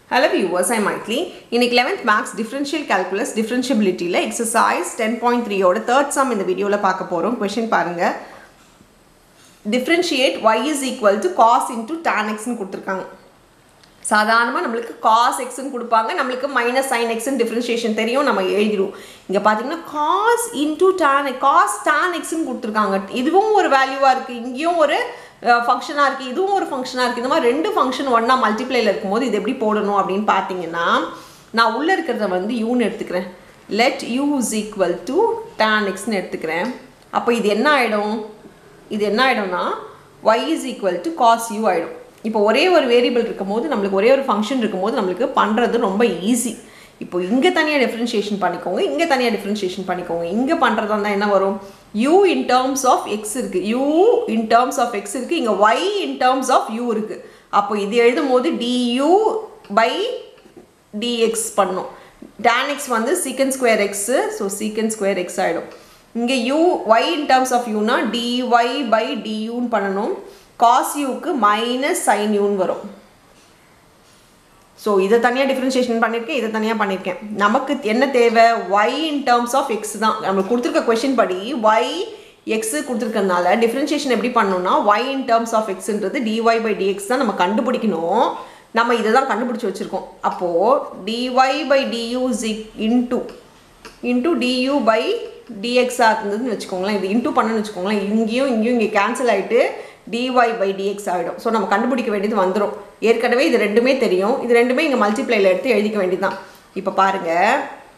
hello viewers I மைட்லி இன்னைக்கு eleventh maths differential calculus டிஃபரன்ஷியபிலிட்டியில் எக்ஸசைஸ் டென் பாயிண்ட் த்ரீயோட தேர்ட் சம் இந்த வீடியோவில் பார்க்க போகிறோம் கொஷின் பாருங்கள் differentiate y is equal to cos into tan எக்ஸ்னு கொடுத்துருக்காங்க சாதாரணமாக நம்மளுக்கு காஸ் எக்ஸ்ன்னு கொடுப்பாங்க நம்மளுக்கு மைனஸ் சைன் எக்ஸ்ன்னு டிஃப்ரென்ஷியேஷன் தெரியும் நம்ம எழுதிடுவோம் இங்கே பார்த்தீங்கன்னா cos into tan cos tan எக்ஸ்ன்னு கொடுத்துருக்காங்க இதுவும் ஒரு வேல்யூவாக இருக்குது இங்கேயும் ஒரு ஃபங்க்ஷனாக இருக்குது இதுவும் ஒரு ஃபங்க்ஷனாக இருக்குது இந்த மாதிரி ரெண்டு ஃபங்க்ஷன் ஒன்றா மல்டிப்ளைல இருக்கும்போது இது எப்படி போடணும் அப்படின்னு பார்த்தீங்கன்னா நான் உள்ளே இருக்கிறத வந்து யூன்னு எடுத்துக்கிறேன் let u is equal to tan எக்ஸ்னு எடுத்துக்கிறேன் அப்போ இது என்ன ஆகிடும் இது என்ன ஆகிடும்னா y is equal to cos u ஆகிடும் இப்போ ஒரே ஒரு வேரியபிள் இருக்கும்போது நம்மளுக்கு ஒரே ஒரு ஃபங்க்ஷன் இருக்கும்போது நம்மளுக்கு பண்ணுறது ரொம்ப ஈஸி இப்போ இங்கே தனியாக டிஃப்ரென்ஷியேஷன் பண்ணிக்கோங்க இங்கே தனியாக டிஃப்ரென்ஷியேஷன் பண்ணிக்கோங்க இங்கே பண்ணுறதா இருந்தால் என்ன வரும் u in terms of x இருக்குது u in terms of x இருக்குது இங்கே y in terms of u இருக்குது அப்போ இது எழுதும் போது டியூ பை டிஎக்ஸ் பண்ணும் டேன் எக்ஸ் வந்து secant square x so secant square x ஆகிடும் இங்கே u y in terms of யூனா டிஒய் பை டியூன்னு பண்ணணும் காஸ் யூக்கு மைனஸ் சைன் யூன்னு வரும் ஸோ இதை தனியாக டிஃப்ரென்ஷியேஷன் பண்ணியிருக்கேன் இதை தனியாக பண்ணியிருக்கேன் நமக்கு என்ன தேவை y in terms of x தான் நம்மளுக்கு கொடுத்துருக்க கொஷின் படி ஒய் எக்ஸு கொடுத்துருக்கறனால டிஃப்ரென்ஷியேஷன் எப்படி பண்ணணும்னா ஒய் இன் டேர்ம்ஸ் ஆஃப் எக்ஸ்ன்றது டிஒய் பை டிஎக்ஸ் தான் நம்ம கண்டுபிடிக்கணும் நம்ம இதை தான் கண்டுபிடிச்சி வச்சுருக்கோம் அப்போது டிஒய் பை டியூ இக் இன்டூ இன்டூ டியூ பை டிஎக்ஸாக இருந்ததுன்னு வச்சுக்கோங்களேன் இது இன்டூ பண்ணணும்னு வச்சுக்கோங்களேன் இங்கேயும் இங்கேயும் இங்கே கேன்சல் ஆகிட்டு டிஒய் பை டிஎக்ஸ் ஆகிடும் ஸோ நம்ம கண்டுபிடிக்க வேண்டியது வந்துடும் ஏற்கனவே இது ரெண்டுமே தெரியும் இது ரெண்டுமே இங்கே மல்டிப்ளைல எடுத்து எழுதிக்க வேண்டியது தான் இப்போ பாருங்கள்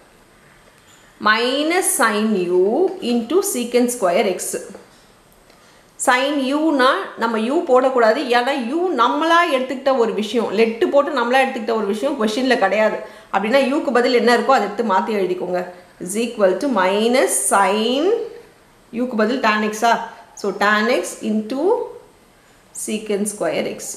minus sine u into secant square x sine யூனா நம்ம யூ போடக்கூடாது ஏன்னா யூ நம்மளாக எடுத்துக்கிட்ட ஒரு விஷயம் லெட்டு போட்டு நம்மளாக எடுத்துக்கிட்ட ஒரு விஷயம் கொஷினில் கிடையாது அப்படின்னா யூக்கு பதில் என்ன இருக்கோ அதை எடுத்து மாற்றி எழுதிக்கோங்க is equal to minus sine யூக்கு பதில் டேன் எக்ஸா so tan x into secant square x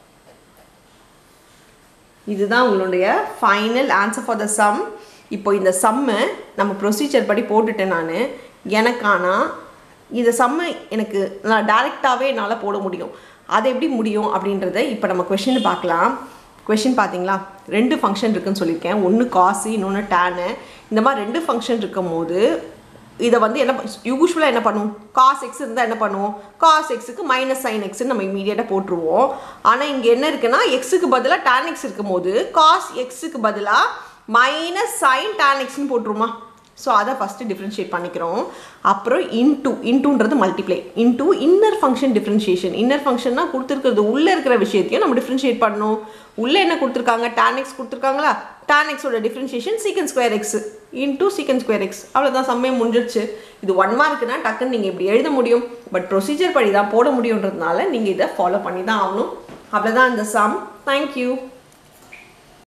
இதுதான் உங்களுடைய final answer for the sum இப்போ இந்த சம்மை நம்ம ப்ரொசீஜர் படி போட்டுட்டேன் நான் எனக்கானா இந்த சம்மை எனக்கு நான் டேரெக்டாகவே என்னால் போட முடியும் அது எப்படி முடியும் அப்படின்றத இப்போ நம்ம கொஷின் பார்க்கலாம் கொஷின் பார்த்தீங்களா ரெண்டு ஃபங்க்ஷன் இருக்குன்னு சொல்லியிருக்கேன் ஒன்று காசு இன்னொன்று டேனு இந்த மாதிரி ரெண்டு ஃபங்க்ஷன் இருக்கும் போது இதை வந்து என்ன யூஸ்வலாக என்ன பண்ணுவோம் காஸ் எக்ஸ் இருந்தால் என்ன பண்ணுவோம் காஸ் எக்ஸுக்கு மைனஸ் சைன் எக்ஸ்ன்னு நம்ம இமீடியட்டாக போட்டுருவோம் ஆனால் இங்கே என்ன இருக்குன்னா எக்ஸுக்கு பதிலாக டேன் எக்ஸ் இருக்கும் போது காஸ் எக்ஸுக்கு பதிலாக மைனஸ் சைன் டேன் எக்ஸ்னு போட்டுருமா ஸோ அதை ஃபஸ்ட்டு டிஃப்ரென்ஷியேட் பண்ணிக்கிறோம் அப்புறம் இன்டூ இன்டூன்றது multiply into inner function differentiation inner ஃபங்க்ஷன்னா கொடுத்துருக்கிறது உள்ளே இருக்கிற விஷயத்தையும் நம்ம டிஃப்ரென்ஷியேட் பண்ணணும் உள்ளே என்ன கொடுத்துருக்காங்க டேன் எக்ஸ் கொடுத்துருக்காங்களா டேன் எக்ஸோட differentiation secant square x into secant square x அவ்வளோதான் சமயம் முடிஞ்சிருச்சு இது ஒன் மார்க்குனா டக்குன்னு நீங்கள் இப்படி எழுத முடியும் பட் ப்ரொசீஜர் படி தான் போட முடியுன்றதுனால நீங்கள் இதை ஃபாலோ பண்ணி தான் ஆகணும் அவ்வளோதான் இந்த சம் தேங்க்யூ